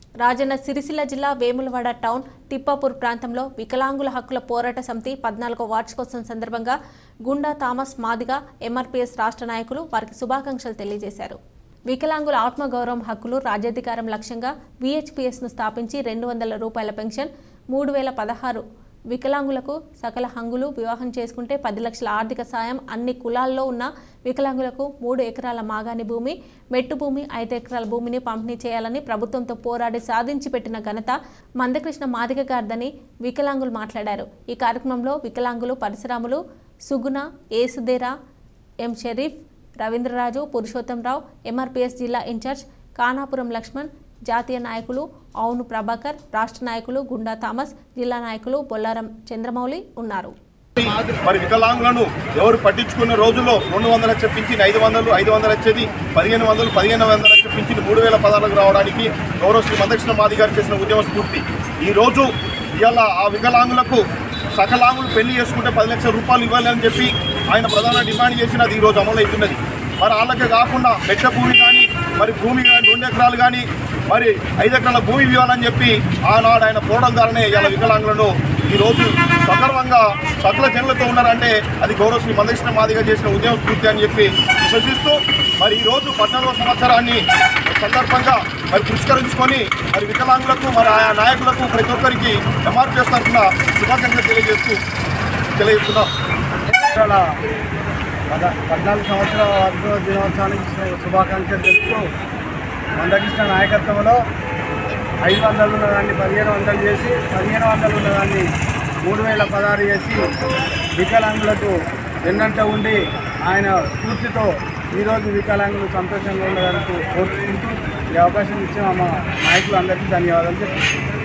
రాజన్న సిరిసిల్ల జిల్లా వేములవాడ టౌన్ తిప్పాపూర్ ప్రాంతంలో వికలాంగుల హక్కుల పోరాట సమితి పద్నాలుగో వార్షికోత్సవం సందర్భంగా గుండా థామస్ మాదిగా ఎంఆర్పీఎస్ రాష్ట్ర నాయకులు వారికి శుభాకాంక్షలు తెలియజేశారు వికలాంగుల ఆత్మగౌరవం హక్కులు రాజ్యాధికారం లక్ష్యంగా విహెచ్పిఎస్ను స్థాపించి రెండు వందల రూపాయల పెన్షన్ మూడు వేల పదహారు వికలాంగులకు సకల హంగులు వివాహం చేసుకుంటే పది లక్షల ఆర్థిక సాయం అన్ని కులాల్లో ఉన్న వికలాంగులకు మూడు ఎకరాల మాగాని భూమి మెట్టు భూమి ఐదు ఎకరాల భూమిని పంపిణీ చేయాలని ప్రభుత్వంతో పోరాడి సాధించి పెట్టిన ఘనత మందకృష్ణ మాదిగ గారిదని వికలాంగులు మాట్లాడారు ఈ కార్యక్రమంలో వికలాంగులు పరశురాములు సుగుణ ఏసుదేరా ఎం షరీఫ్ రవీంద్రరాజు పురుషోత్తంరావు ఎంఆర్పీఎస్ జిల్లా ఇన్ఛార్జ్ కానాపురం లక్ష్మణ్ జాతీయ నాయకులు అవును ప్రభాకర్ రాష్ట్ర నాయకులు గుండా థామస్ జిల్లా నాయకులు బొల్లారం చంద్రమౌళి ఉన్నారు మరి వికలాంగులను ఎవరు పట్టించుకున్న రోజుల్లో రెండు వందల చెప్పించి ఐదు వందలు ఐదు వందలు వచ్చేది పదిహేను వందలు పదిహేను వందలు చెప్పించి మూడు వేల పదాలకు రావడానికి గౌరవ శ్రీ మందకృష్ణ మాది గారు చేసిన ఉద్యమ స్ఫూర్తి ఈ రోజు ఇవాళ ఆ వికలాంగులకు సకలాంగులు పెళ్లి చేసుకుంటే పది లక్షల రూపాయలు ఇవ్వాలి అని చెప్పి ఆయన ప్రధాన డిమాండ్ చేసినది ఈ రోజు అమలు అవుతున్నది మరి వాళ్ళకే కాకుండా మెట్ట భూమి కానీ మరి భూమి కానీ రెండు ఎకరాలు కానీ మరి ఐదు ఎకరాల భూమి ఇవ్వాలని చెప్పి ఆనాడు ఆయన పోవడం ద్వారానే ఇవాళ వికలాంగులను ఈరోజు సగర్వంగా సకల జనులతో ఉన్నారంటే అది గౌరవ శ్రీ మందకృష్ణ మాదిగా చేసిన ఉద్యమ స్ఫూర్తి అని చెప్పి విశ్వసిస్తూ మరి ఈరోజు పద్నాలుగో సంవత్సరాన్ని సందర్భంగా మరి పురస్కరించుకొని మరి వికలాంగులకు మరి ఆయా నాయకులకు ప్రతి ఒక్కరికి ఎంఆర్పీఎస్ తరఫున శుభాకాంక్షలు తెలియజేస్తూ తెలియజేస్తున్నాం ఇవాళ పద పద్నాలుగు సంవత్సరాల వార్షిక దినోత్సవానికి శు- శుభాకాంక్షలు తెలుపుతూ మందకృష్ణ నాయకత్వంలో ఐదు వందలు ఉన్నదాన్ని పదిహేను వందలు చేసి పదిహేను వందలు ఉన్నదాన్ని మూడు వేల పదహారు చేసి వికలాంగులకు వెన్నంట ఉండి ఆయన స్ఫూర్తితో ఈరోజు వికలాంగులు సంతోషంగా ఉండడానికి కోరుకుంటూ ఈ అవకాశం ఇచ్చిన మా నాయకులందరికీ ధన్యవాదాలు చెప్తున్నాను